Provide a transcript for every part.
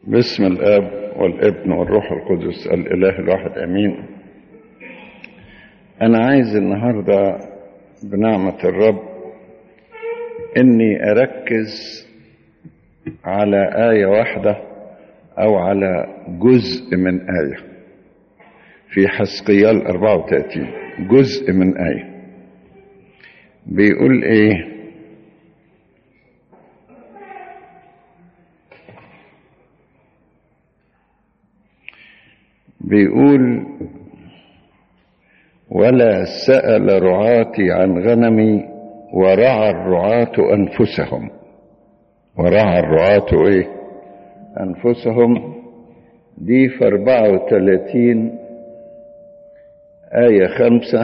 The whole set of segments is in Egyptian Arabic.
باسم الاب والابن والروح القدس الاله الواحد امين انا عايز النهارده بنعمه الرب اني اركز على ايه واحده او على جزء من ايه في حسقيال 34 جزء من ايه بيقول ايه بيقول ولا سأل رعاتي عن غنمي ورعى الرعاة أنفسهم ورعى الرعاة إيه أنفسهم دي في أربعة وثلاثين آية خمسة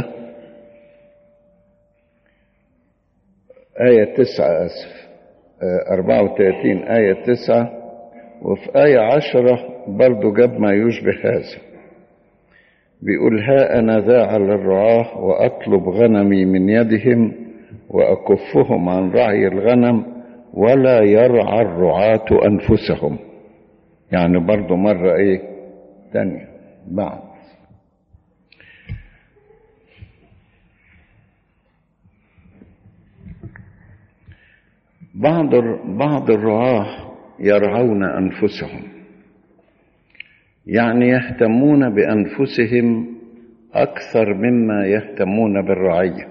آية تسعة أسف أربعة وثلاثين آية تسعة وفي آية عشرة برضو جاب ما يشبه هذا بيقول ها أنا ذا على الرعاة وأطلب غنمي من يدهم وأكفهم عن رعي الغنم ولا يرعى الرعاة أنفسهم يعني برضو مرة إيه تانية بعد بعض بعض الرعاة يرعون أنفسهم يعني يهتمون بانفسهم اكثر مما يهتمون بالرعيه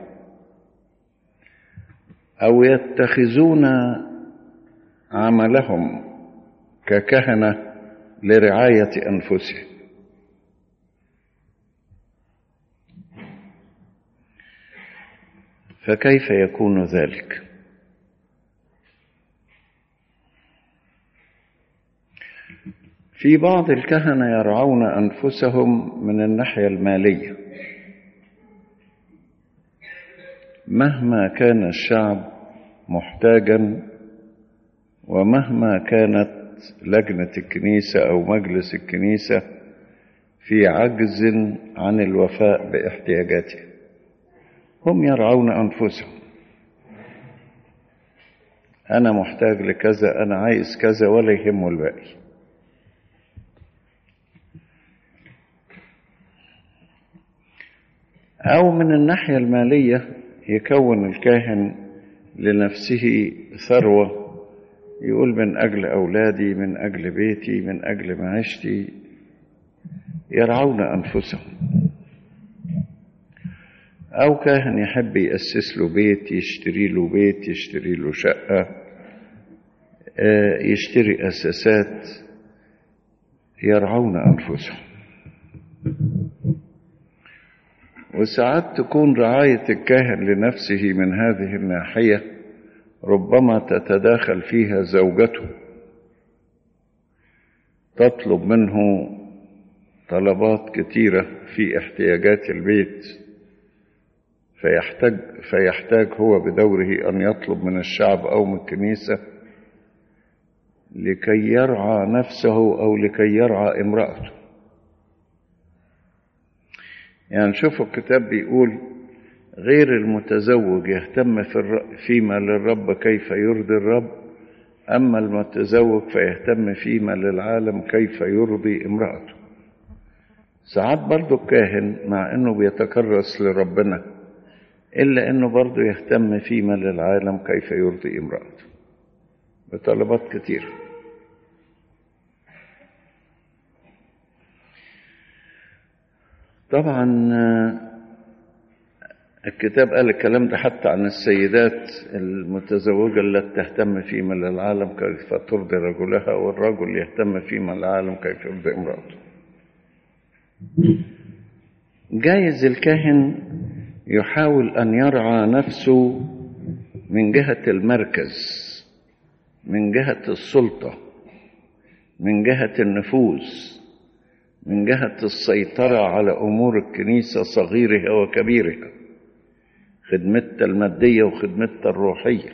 او يتخذون عملهم ككهنه لرعايه انفسهم فكيف يكون ذلك في بعض الكهنة يرعون أنفسهم من الناحية المالية مهما كان الشعب محتاجا ومهما كانت لجنة الكنيسة أو مجلس الكنيسة في عجز عن الوفاء باحتياجاته هم يرعون أنفسهم أنا محتاج لكذا أنا عايز كذا ولا يهمه الباقي أو من الناحية المالية يكون الكاهن لنفسه ثروة يقول من أجل أولادي من أجل بيتي من أجل معيشتي يرعون أنفسهم أو كاهن يحب يأسس له بيت يشتري له بيت يشتري له شقة يشتري أساسات يرعون أنفسهم وساعات تكون رعاية الكاهن لنفسه من هذه الناحية ربما تتداخل فيها زوجته تطلب منه طلبات كثيرة في احتياجات البيت فيحتاج فيحتاج هو بدوره أن يطلب من الشعب أو من الكنيسة لكي يرعى نفسه أو لكي يرعى امرأته يعني شوفوا الكتاب بيقول غير المتزوج يهتم في الر... فيما للرب كيف يرضي الرب أما المتزوج فيهتم فيما للعالم كيف يرضي امرأته ساعات برضو الكاهن مع أنه بيتكرس لربنا إلا أنه برضو يهتم فيما للعالم كيف يرضي امرأته بطلبات كتير طبعا الكتاب قال الكلام ده حتى عن السيدات المتزوجة التي تهتم فيما للعالم كيف ترضي رجلها والرجل يهتم فيما للعالم كيف يرضي امرأته جايز الكاهن يحاول أن يرعى نفسه من جهة المركز من جهة السلطة من جهة النفوذ من جهة السيطرة على أمور الكنيسة صغيرها وكبيرها خدمتها المادية وخدمتها الروحية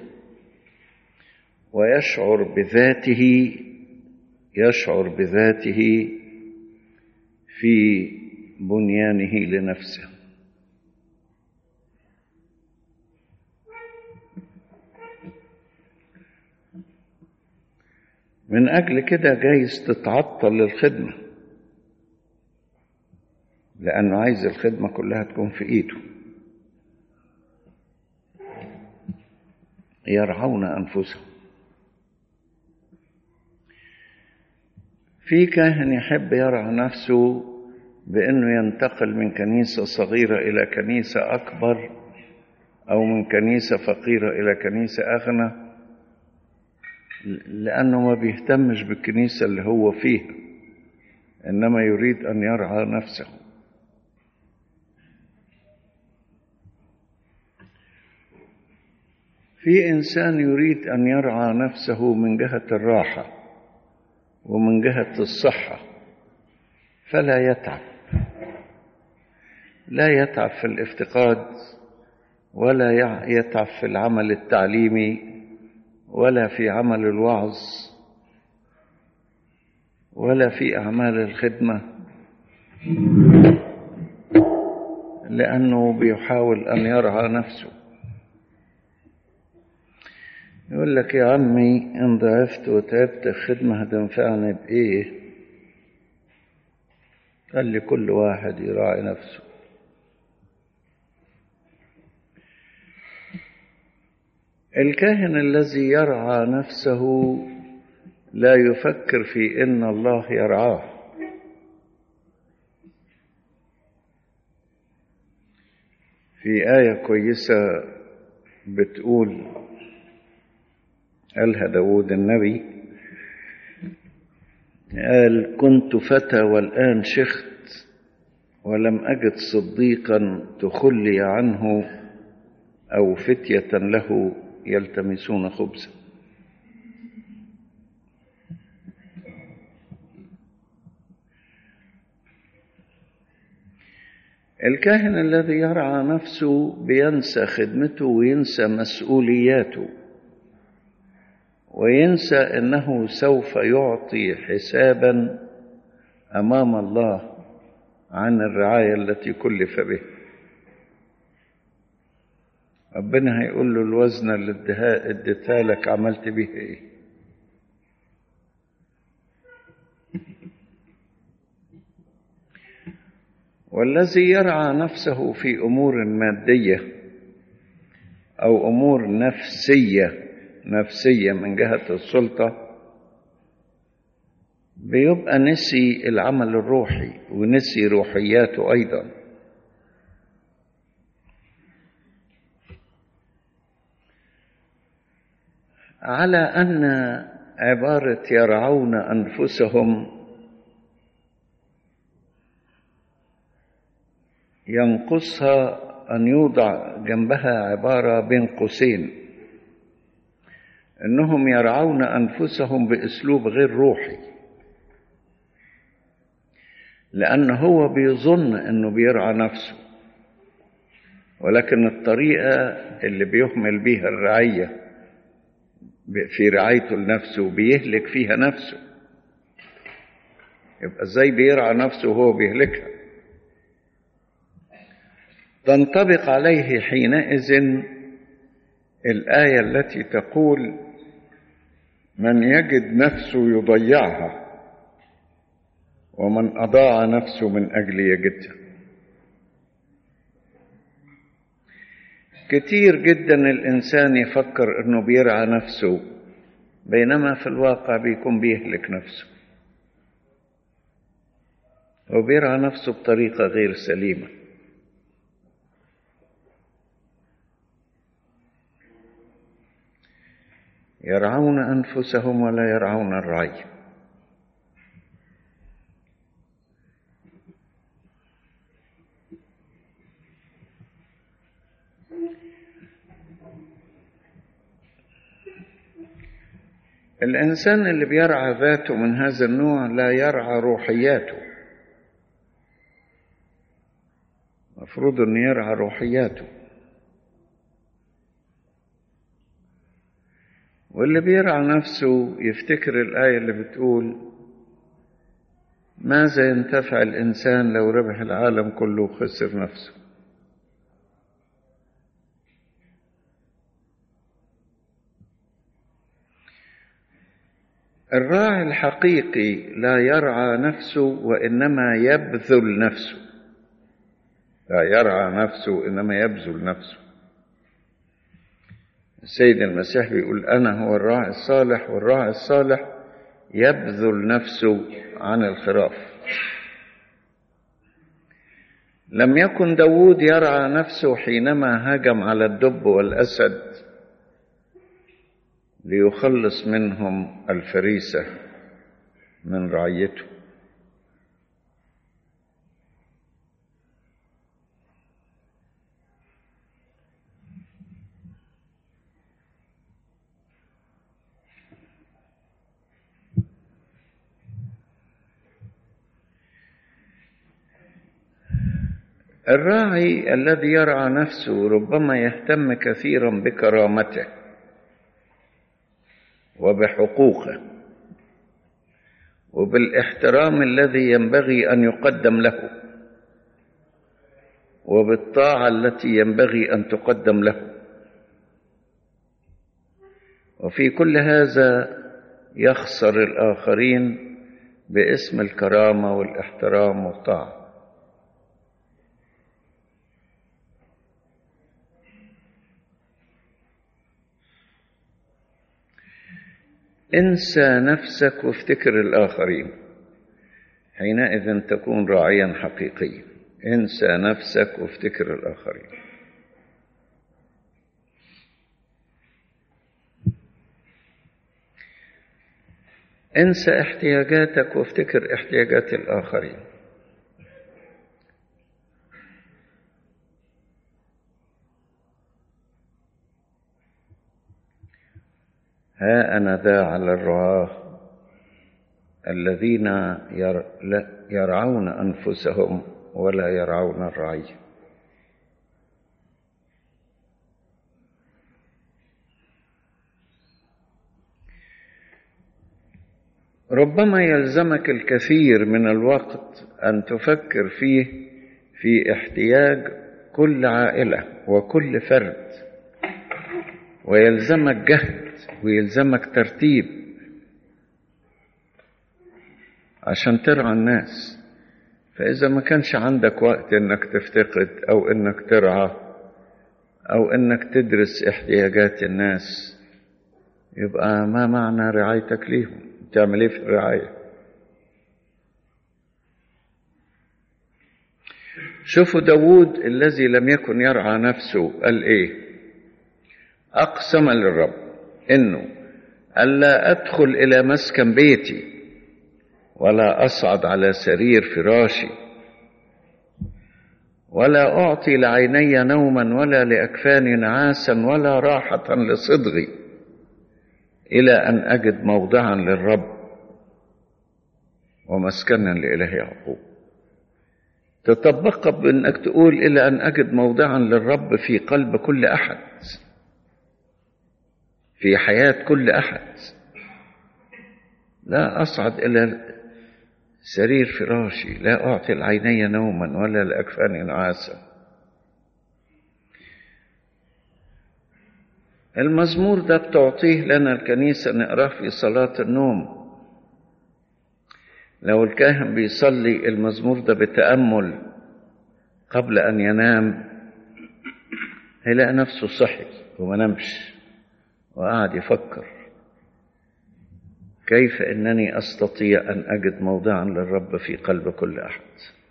ويشعر بذاته يشعر بذاته في بنيانه لنفسه من أجل كده جايز تتعطل للخدمة لأنه عايز الخدمة كلها تكون في إيده يرعون أنفسهم في كاهن يحب يرعى نفسه بأنه ينتقل من كنيسة صغيرة إلى كنيسة أكبر أو من كنيسة فقيرة إلى كنيسة أغنى لأنه ما بيهتمش بالكنيسة اللي هو فيها إنما يريد أن يرعى نفسه في إنسان يريد أن يرعى نفسه من جهة الراحة ومن جهة الصحة فلا يتعب لا يتعب في الافتقاد ولا يتعب في العمل التعليمي ولا في عمل الوعظ ولا في أعمال الخدمة لأنه بيحاول أن يرعى نفسه يقول لك يا عمي إن ضعفت وتعبت الخدمة هتنفعني بإيه قال لي كل واحد يراعي نفسه الكاهن الذي يرعى نفسه لا يفكر في ان الله يرعاه في ايه كويسه بتقول قالها داود النبي قال كنت فتى والان شخت ولم اجد صديقا تخلي عنه او فتيه له يلتمسون خبزا الكاهن الذي يرعى نفسه بينسى خدمته وينسى مسؤولياته وينسى انه سوف يعطي حسابا امام الله عن الرعايه التي كلف بها ربنا هيقول له الوزنة اللي اديتها لك عملت بيها ايه والذي يرعى نفسه في امور ماديه او امور نفسيه نفسيه من جهه السلطه بيبقى نسي العمل الروحي ونسي روحياته ايضا على ان عباره يرعون انفسهم ينقصها ان يوضع جنبها عباره بين قوسين انهم يرعون انفسهم باسلوب غير روحي لان هو بيظن انه بيرعى نفسه ولكن الطريقه اللي بيهمل بيها الرعيه في رعايته لنفسه بيهلك فيها نفسه يبقى ازاي بيرعى نفسه وهو بيهلكها تنطبق عليه حينئذ الآية التي تقول من يجد نفسه يضيعها ومن أضاع نفسه من أجل يجدها كتير جدا الإنسان يفكر إنه بيرعى نفسه بينما في الواقع بيكون بيهلك نفسه وبيرعى نفسه بطريقة غير سليمة يرعون أنفسهم ولا يرعون الرعي الإنسان اللي بيرعى ذاته من هذا النوع لا يرعى روحياته مفروض أن يرعى روحياته واللي بيرعى نفسه يفتكر الآية اللي بتقول ماذا ينتفع الإنسان لو ربح العالم كله وخسر نفسه الراعي الحقيقي لا يرعى نفسه وإنما يبذل نفسه لا يرعى نفسه إنما يبذل نفسه السيد المسيح بيقول أنا هو الراعي الصالح والراعي الصالح يبذل نفسه عن الخراف لم يكن داود يرعى نفسه حينما هاجم على الدب والأسد ليخلص منهم الفريسة من رعيته الراعي الذي يرعى نفسه ربما يهتم كثيرا بكرامته وبحقوقه وبالاحترام الذي ينبغي ان يقدم له وبالطاعه التي ينبغي ان تقدم له وفي كل هذا يخسر الاخرين باسم الكرامه والاحترام والطاعه انسى نفسك وافتكر الآخرين حينئذ تكون راعيا حقيقيا انسى نفسك وافتكر الآخرين انسى احتياجاتك وافتكر احتياجات الآخرين ها أنا ذا على الرعاة الذين ير... يرعون أنفسهم ولا يرعون الرعية ربما يلزمك الكثير من الوقت أن تفكر فيه في احتياج كل عائلة وكل فرد ويلزمك جهد ويلزمك ترتيب عشان ترعى الناس فإذا ما كانش عندك وقت إنك تفتقد أو إنك ترعى أو إنك تدرس احتياجات الناس يبقى ما معنى رعايتك ليهم تعمل إيه في الرعاية شوفوا داود الذي لم يكن يرعى نفسه قال إيه أقسم للرب انه الا ادخل الى مسكن بيتي ولا اصعد على سرير فراشي ولا اعطي لعيني نوما ولا لاكفاني نعاسا ولا راحه لصدغي الى ان اجد موضعا للرب ومسكنا لاله يعقوب تطبق بانك تقول الى ان اجد موضعا للرب في قلب كل احد في حياة كل أحد لا أصعد إلى سرير فراشي لا أعطي العيني نوما ولا الأكفان نعاسا المزمور ده بتعطيه لنا الكنيسة نقراه في صلاة النوم لو الكاهن بيصلي المزمور ده بتأمل قبل أن ينام هيلاقي نفسه صحي وما نمش وقعد يفكر كيف انني استطيع ان اجد موضعا للرب في قلب كل احد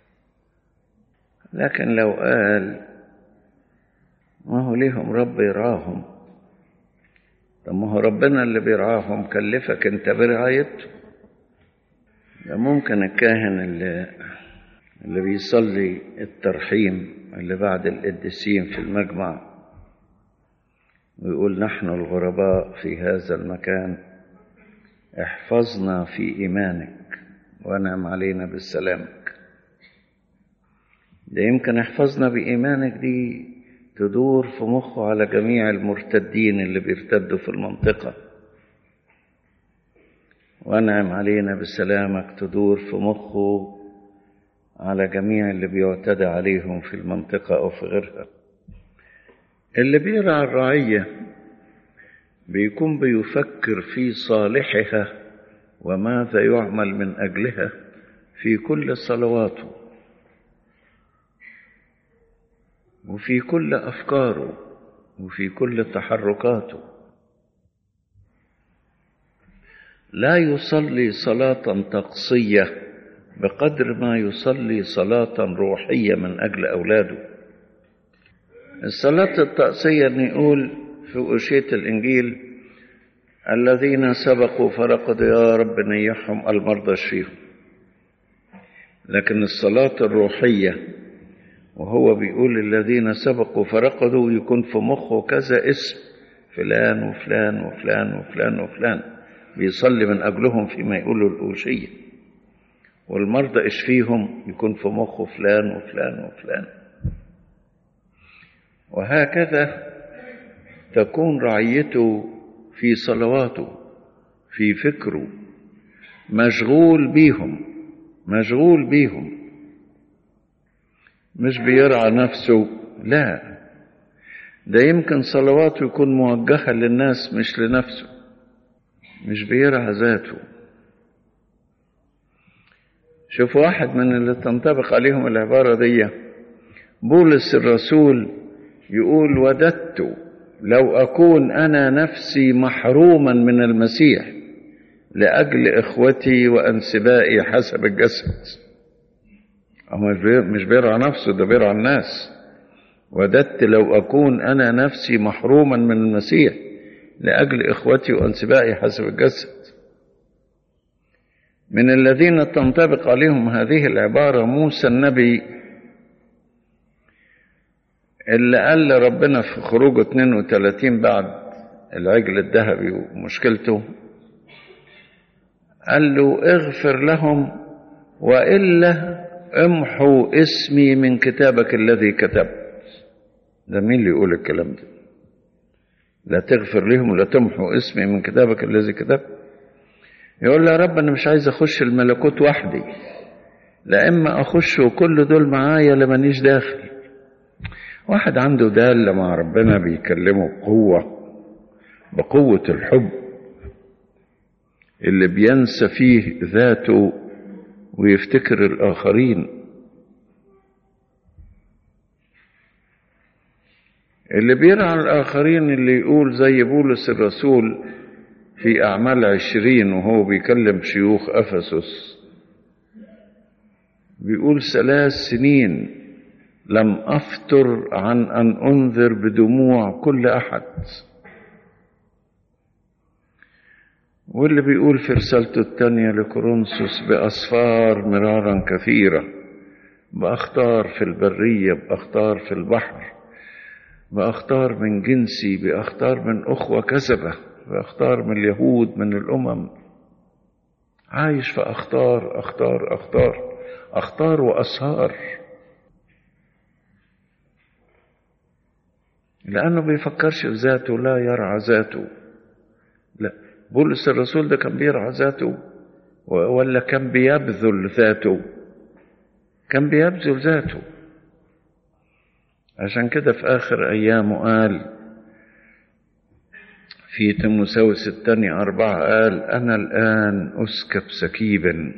لكن لو قال ما هو ليهم رب يرعاهم طب ما هو ربنا اللي بيرعاهم كلفك انت برعايته ده ممكن الكاهن اللي اللي بيصلي الترحيم اللي بعد القديسين في المجمع ويقول نحن الغرباء في هذا المكان احفظنا في إيمانك وانعم علينا بسلامك ده يمكن احفظنا بإيمانك دي تدور في مخه على جميع المرتدين اللي بيرتدوا في المنطقة وانعم علينا بسلامك تدور في مخه على جميع اللي بيعتدى عليهم في المنطقة أو في غيرها اللي بيرعى الرعية بيكون بيفكر في صالحها وماذا يعمل من أجلها في كل صلواته وفي كل أفكاره وفي كل تحركاته لا يصلي صلاة طقسية بقدر ما يصلي صلاة روحية من أجل أولاده الصلاة الطقسية نقول في أشية الإنجيل الذين سبقوا فرقدوا يا رب نيحهم المرضى اشفيهم لكن الصلاة الروحية وهو بيقول الذين سبقوا فرقدوا يكون في مخه كذا اسم فلان وفلان وفلان وفلان وفلان بيصلي من أجلهم فيما يقولوا الأوشية والمرضى اشفيهم يكون في مخه فلان وفلان وفلان وهكذا تكون رعيته في صلواته في فكره مشغول بيهم مشغول بيهم مش بيرعى نفسه لا ده يمكن صلواته يكون موجهة للناس مش لنفسه مش بيرعى ذاته شوف واحد من اللي تنطبق عليهم العبارة دي بولس الرسول يقول وددت لو أكون أنا نفسي محروما من المسيح لأجل إخوتي وأنسبائي حسب الجسد مش بيرعى نفسه ده بيرعى الناس وددت لو أكون أنا نفسي محروما من المسيح لأجل إخوتي وأنسبائي حسب الجسد من الذين تنطبق عليهم هذه العبارة موسى النبي اللي قال لربنا في خروج 32 بعد العجل الذهبي ومشكلته قال له اغفر لهم وإلا امحوا اسمي من كتابك الذي كتبت ده مين اللي يقول الكلام ده لا تغفر لهم ولا تمحوا اسمي من كتابك الذي كتبت يقول له يا رب انا مش عايز اخش الملكوت وحدي لا اما اخش وكل دول معايا لا مانيش داخل واحد عنده دالة مع ربنا بيكلمه بقوة بقوة الحب اللي بينسى فيه ذاته ويفتكر الآخرين اللي بيرعى الآخرين اللي يقول زي بولس الرسول في أعمال عشرين وهو بيكلم شيوخ أفسس بيقول ثلاث سنين لم أفتر عن أن أنذر بدموع كل أحد واللي بيقول في رسالته الثانية لكورنثوس بأسفار مرارا كثيرة بأخطار في البرية بأخطار في البحر بأخطار من جنسي بأخطار من أخوة كذبة بأخطار من اليهود من الأمم عايش في أخطار أخطار أخطار أخطار وأسهار لأنه بيفكرش في ذاته لا يرعى ذاته لا بولس الرسول ده كان بيرعى ذاته ولا كان بيبذل ذاته كان بيبذل ذاته عشان كده في آخر أيامه قال في تيموساوس الثاني أربعة قال أنا الآن أسكب سكيبا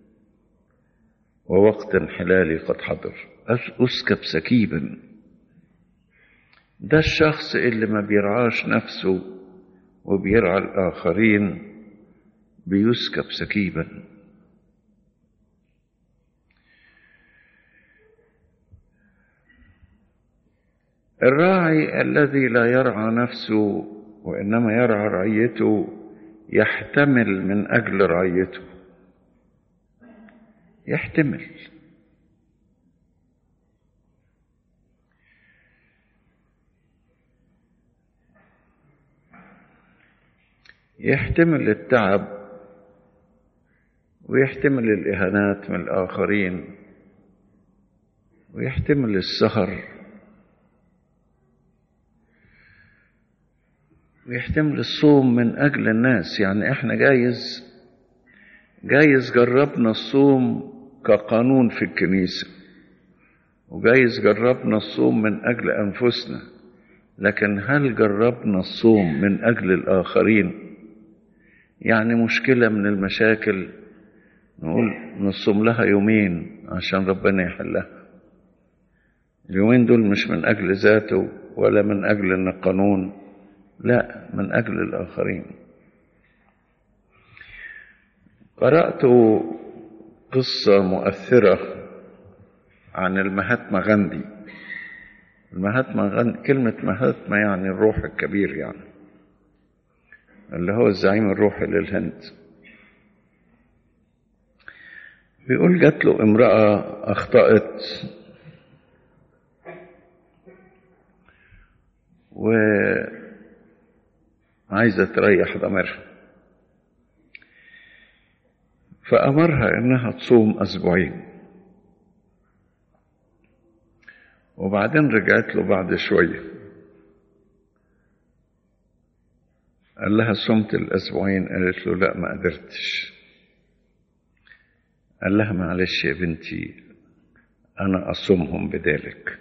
ووقت انحلالي قد حضر أسكب سكيبا ده الشخص اللي ما بيرعاش نفسه وبيرعى الآخرين بيسكب سكيبا الراعي الذي لا يرعى نفسه وإنما يرعى رعيته يحتمل من أجل رعيته يحتمل يحتمل التعب ويحتمل الإهانات من الآخرين ويحتمل السهر ويحتمل الصوم من أجل الناس يعني إحنا جايز جايز جربنا الصوم كقانون في الكنيسة وجايز جربنا الصوم من أجل أنفسنا لكن هل جربنا الصوم من أجل الآخرين يعني مشكلة من المشاكل نقول نصوم لها يومين عشان ربنا يحلها اليومين دول مش من أجل ذاته ولا من أجل أن قانون لا من أجل الآخرين قرأت قصة مؤثرة عن المهاتما غاندي المهاتما غاندي كلمة مهاتما يعني الروح الكبير يعني اللي هو الزعيم الروحي للهند بيقول جات له امرأة أخطأت وعايزة تريح ضميرها فأمرها إنها تصوم أسبوعين وبعدين رجعت له بعد شوية قال لها صمت الأسبوعين قالت له لا ما قدرتش قال لها معلش يا بنتي أنا أصومهم بدالك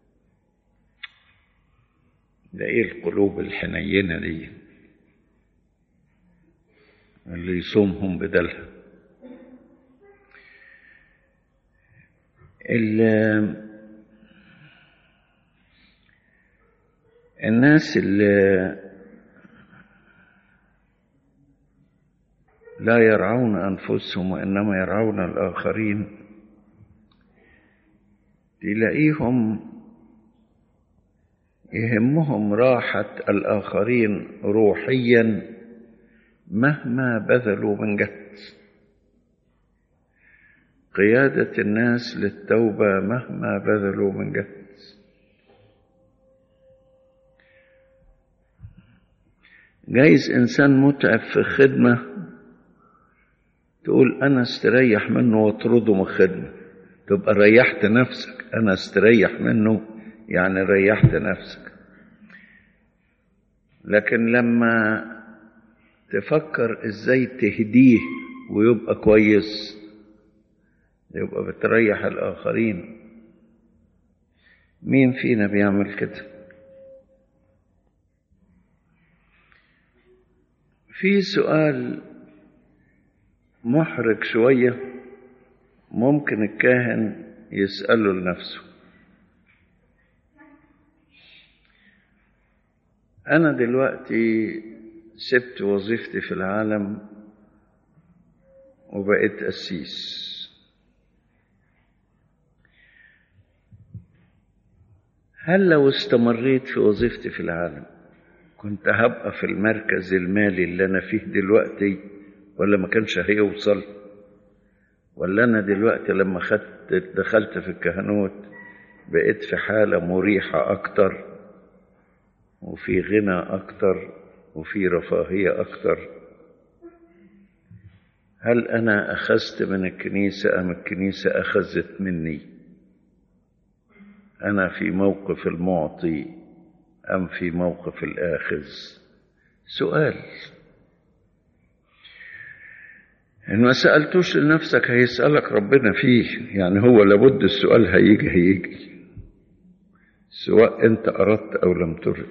ده إيه القلوب الحنينة دي اللي يصومهم بدلها الناس اللي لا يرعون أنفسهم وإنما يرعون الآخرين تلاقيهم يهمهم راحة الآخرين روحيا مهما بذلوا من جهد قيادة الناس للتوبة مهما بذلوا من جهد جايز إنسان متعب في خدمة تقول أنا استريح منه واطرده من الخدمة تبقى ريحت نفسك أنا استريح منه يعني ريحت نفسك لكن لما تفكر ازاي تهديه ويبقى كويس يبقى بتريح الآخرين مين فينا بيعمل كده في سؤال محرج شوية ممكن الكاهن يسأله لنفسه أنا دلوقتي سبت وظيفتي في العالم وبقيت قسيس هل لو استمريت في وظيفتي في العالم كنت هبقى في المركز المالي اللي أنا فيه دلوقتي ولا ما كانش هيوصل ولا أنا دلوقتي لما خدت دخلت في الكهنوت بقيت في حالة مريحة أكتر وفي غنى أكتر وفي رفاهية أكتر هل أنا أخذت من الكنيسة أم الكنيسة أخذت مني أنا في موقف المعطي أم في موقف الآخذ سؤال إن ما سألتوش لنفسك هيسألك ربنا فيه يعني هو لابد السؤال هيجي هيجي سواء أنت أردت أو لم ترد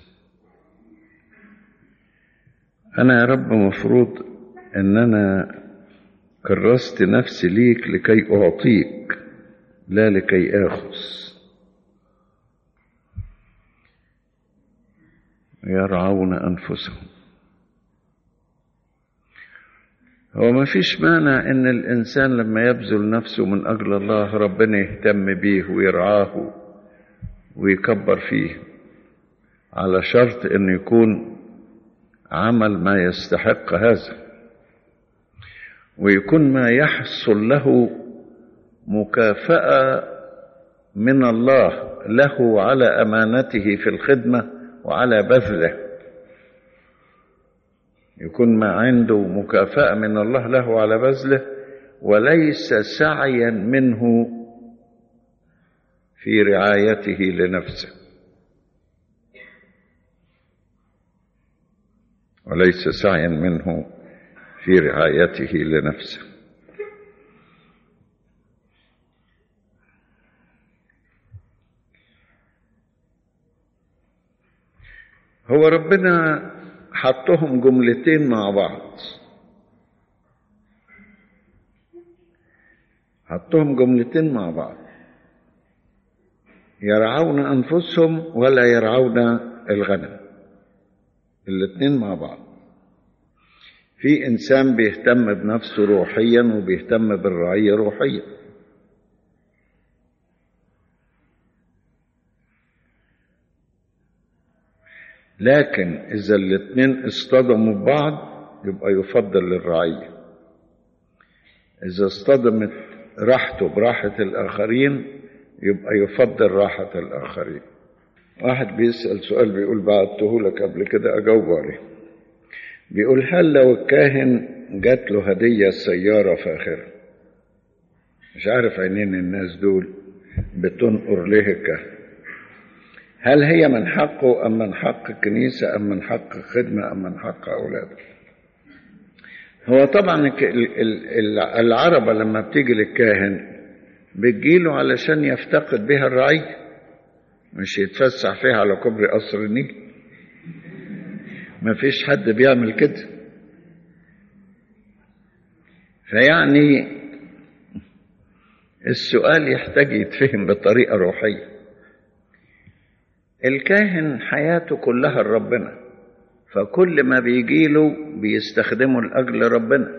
أنا يا رب مفروض أن أنا كرست نفسي ليك لكي أعطيك لا لكي آخذ يرعون أنفسهم هو ما فيش مانع ان الانسان لما يبذل نفسه من اجل الله ربنا يهتم بيه ويرعاه ويكبر فيه على شرط انه يكون عمل ما يستحق هذا ويكون ما يحصل له مكافاه من الله له على امانته في الخدمه وعلى بذله يكون ما عنده مكافأة من الله له على بذله وليس سعيا منه في رعايته لنفسه وليس سعيا منه في رعايته لنفسه هو ربنا حطهم جملتين مع بعض حطهم جملتين مع بعض يرعون أنفسهم ولا يرعون الغنم الاتنين مع بعض في إنسان بيهتم بنفسه روحيا وبيهتم بالرعية روحيا لكن إذا الاتنين اصطدموا ببعض يبقى يفضل للرعية إذا اصطدمت راحته براحة الآخرين يبقى يفضل راحة الآخرين واحد بيسأل سؤال بيقول بعته لك قبل كده أجاوب عليه بيقول هل لو الكاهن جات له هدية سيارة فاخرة مش عارف عينين الناس دول بتنقر ليه الكهن هل هي من حقه أم من حق الكنيسة أم من حق الخدمة أم من حق أولاده هو طبعا العربة لما بتيجي للكاهن بتجيله علشان يفتقد بها الرعية مش يتفسح فيها على كوبري قصر النيل ما فيش حد بيعمل كده فيعني السؤال يحتاج يتفهم بطريقة روحية الكاهن حياته كلها لربنا فكل ما بيجيله بيستخدمه لأجل ربنا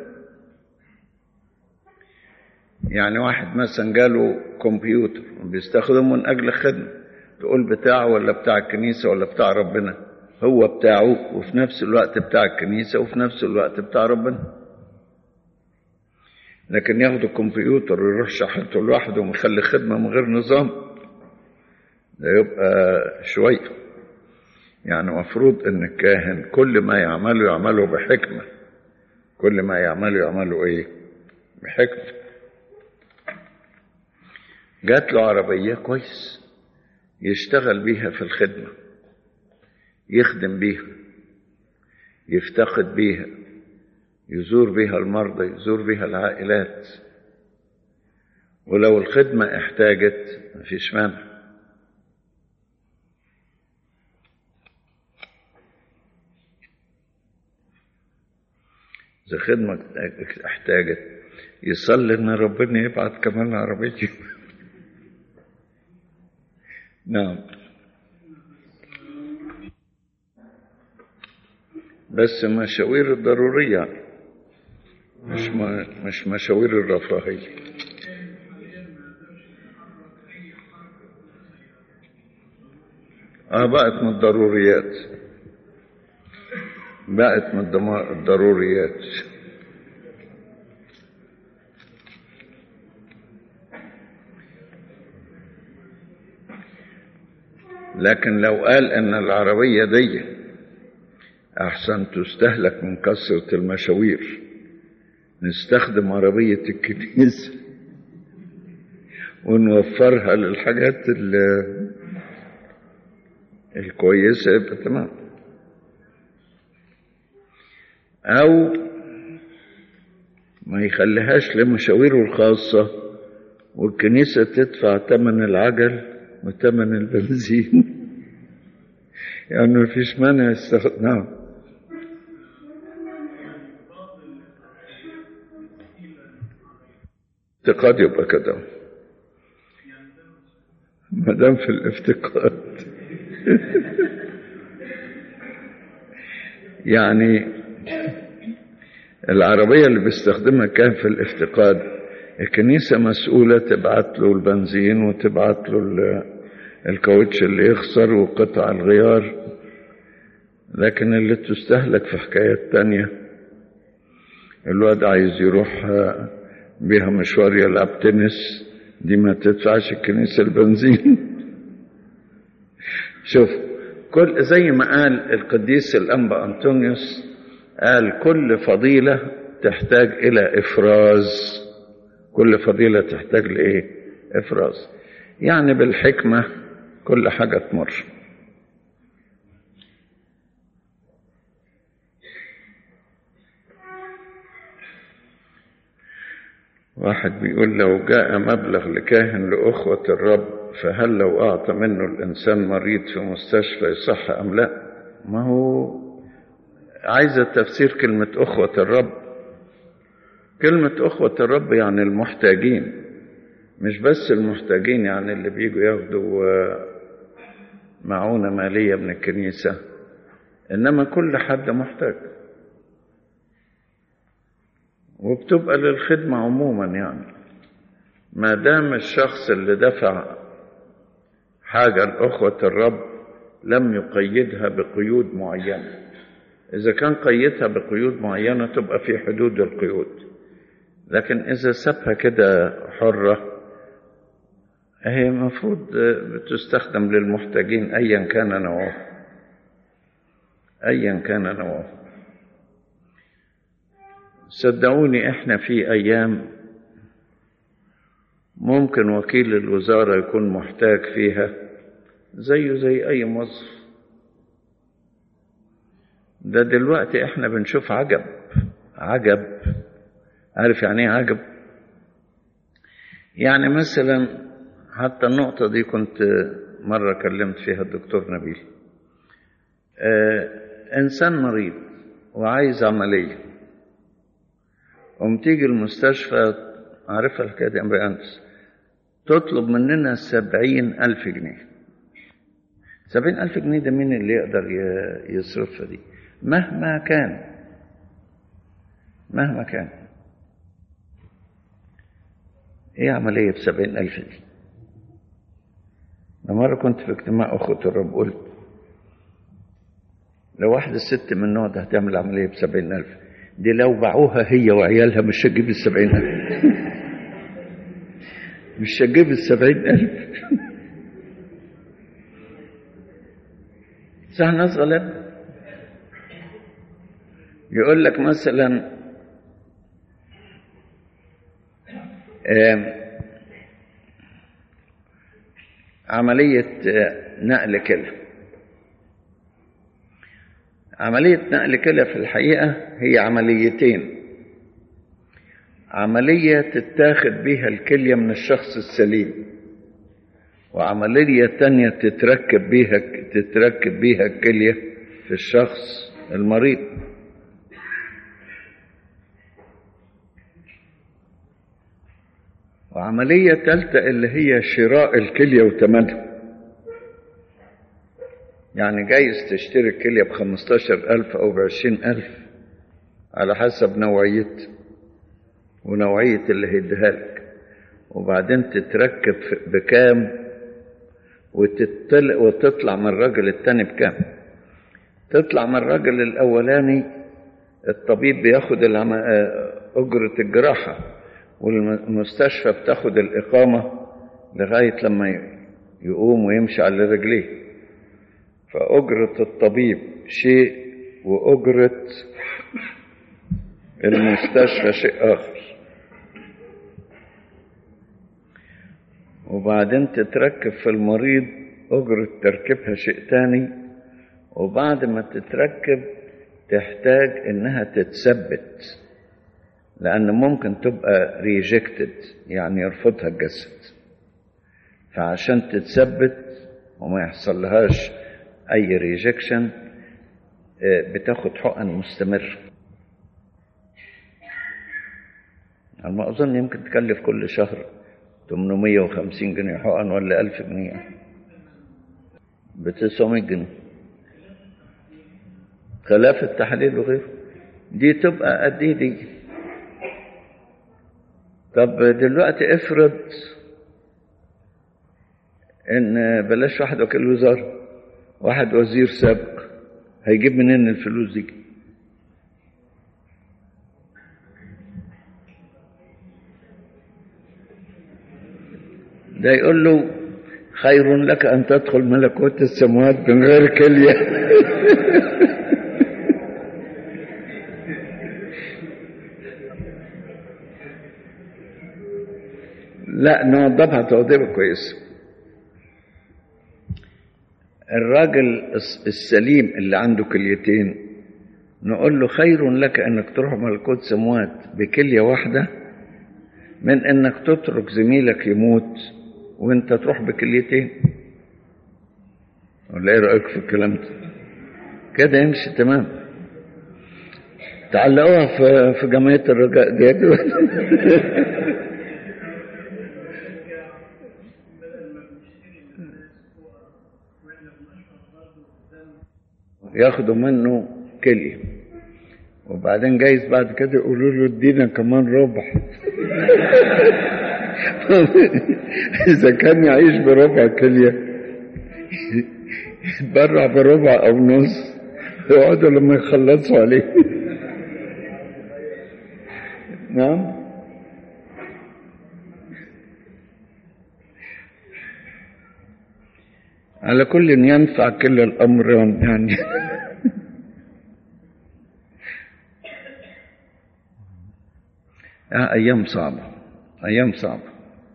يعني واحد مثلا جاله كمبيوتر بيستخدمه من أجل خدمة تقول بتاعه ولا بتاع الكنيسة ولا بتاع ربنا هو بتاعه وفي نفس الوقت بتاع الكنيسة وفي نفس الوقت بتاع ربنا لكن ياخد الكمبيوتر ويروح شحنته لوحده ويخلي خدمة من غير نظام ده يبقى شوية يعني مفروض ان الكاهن كل ما يعمله يعمله بحكمة كل ما يعمله يعمله ايه بحكمة جات له عربية كويس يشتغل بيها في الخدمة يخدم بيها يفتقد بيها يزور بها المرضى يزور بها العائلات ولو الخدمة احتاجت مفيش مانع إذا خدمة احتاجت يصلي إن ربنا يبعت كمان عربيتي نعم بس مشاوير الضرورية مش ما مش مشاوير الرفاهية اه بقت من الضروريات بقت من الضروريات لكن لو قال ان العربية دي احسن تستهلك من كثرة المشاوير نستخدم عربية الكنيسة ونوفرها للحاجات الكويسة يبقى تمام أو ما يخليهاش لمشاويره الخاصة والكنيسة تدفع ثمن العجل وثمن البنزين يعني ما فيش مانع يستخدم افتقاد يبقى كده ما دام في الافتقاد يعني العربية اللي بيستخدمها كان في الافتقاد الكنيسة مسؤولة تبعت له البنزين وتبعت له الكاوتش اللي يخسر وقطع الغيار لكن اللي تستهلك في حكايات تانية الواد عايز يروح بيها مشوار يلعب تنس دي ما تدفعش الكنيسة البنزين شوف كل زي ما قال القديس الأنبا أنطونيوس قال كل فضيلة تحتاج إلى إفراز كل فضيلة تحتاج لإيه إفراز يعني بالحكمة كل حاجة تمر واحد بيقول لو جاء مبلغ لكاهن لأخوة الرب فهل لو أعطى منه الإنسان مريض في مستشفى يصح أم لا ما هو عايزة تفسير كلمة أخوة الرب كلمة أخوة الرب يعني المحتاجين مش بس المحتاجين يعني اللي بيجوا ياخدوا معونة مالية من الكنيسة إنما كل حد محتاج وبتبقى للخدمة عموما يعني ما دام الشخص اللي دفع حاجة لأخوة الرب لم يقيدها بقيود معينة إذا كان قيدها بقيود معينة تبقى في حدود القيود لكن إذا سابها كده حرة هي المفروض بتستخدم للمحتاجين أيا كان نوعه أيا كان نوعه صدقوني إحنا في أيام ممكن وكيل الوزارة يكون محتاج فيها زيه زي أي موظف ده دلوقتي احنا بنشوف عجب عجب عارف يعني ايه عجب يعني مثلا حتى النقطة دي كنت مرة كلمت فيها الدكتور نبيل آه إنسان مريض وعايز عملية قوم تيجي المستشفى عارفها الحكاية دي أمبيانس تطلب مننا سبعين ألف جنيه سبعين ألف جنيه ده مين اللي يقدر يصرفها دي مهما كان مهما كان ايه عملية بسبعين ألف دي أنا مرة كنت في اجتماع أخوة الرب قلت لو واحدة ست من النوع ده هتعمل عملية بسبعين ألف دي لو باعوها هي وعيالها مش هتجيب السبعين ألف مش هتجيب السبعين ألف صح ناس غلابة يقول لك مثلا عملية نقل كلى عملية نقل كلى في الحقيقة هي عمليتين عملية تتاخد بها الكلية من الشخص السليم وعملية تانية تتركب بيها تتركب بيها الكلية في الشخص المريض وعملية تالتة اللي هي شراء الكلية وتمنها يعني جايز تشتري الكلية بخمستاشر ألف أو بعشرين ألف على حسب نوعية ونوعية اللي هيديها لك وبعدين تتركب بكام وتطلع, وتطلع من الراجل التاني بكام تطلع من الراجل الأولاني الطبيب بياخد أجرة الجراحة والمستشفى بتاخد الإقامة لغاية لما يقوم ويمشي على رجليه فأجرة الطبيب شيء وأجرة المستشفى شيء آخر وبعدين تتركب في المريض أجرة تركيبها شيء تاني وبعد ما تتركب تحتاج إنها تتثبت لأن ممكن تبقى ريجكتد يعني يرفضها الجسد فعشان تتثبت وما يحصل لهاش أي ريجكشن بتاخد حقن مستمر على ما أظن يمكن تكلف كل شهر 850 جنيه حقن ولا 1000 جنيه ب 900 جنيه خلاف التحاليل وغيره دي تبقى قد ايه دي طب دلوقتي افرض ان بلاش واحد وكيل وزاره واحد وزير سابق هيجيب منين الفلوس دي ده يقول له خير لك أن تدخل ملكوت السماوات من غير كلية لا نوضبها توضيبة كويسة الراجل السليم اللي عنده كليتين نقول له خير لك انك تروح ملكوت سموات بكلية واحدة من انك تترك زميلك يموت وانت تروح بكليتين ولا ايه رأيك في الكلام ده كده يمشي تمام تعلقوها في في جمعية الرجاء دي ياخدوا منه كلية وبعدين جايز بعد كده يقولوا له ادينا كمان ربع إذا كان يعيش بربع كلية يتبرع بربع أو نص يقعدوا لما يخلصوا عليه نعم على كل ينفع كل الأمر يعني آه أيام صعبة أيام صعبة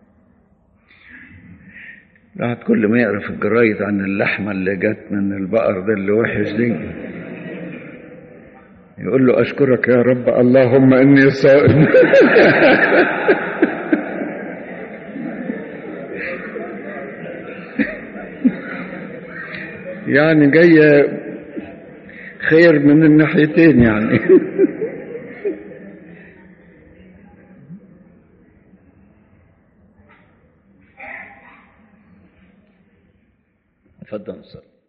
الواحد كل ما يقرا في الجرايد عن اللحمة اللي جت من البقر ده اللي وحش دي يقول له أشكرك يا رب اللهم إني صائم يعني جاية خير من الناحيتين يعني تفضل صلي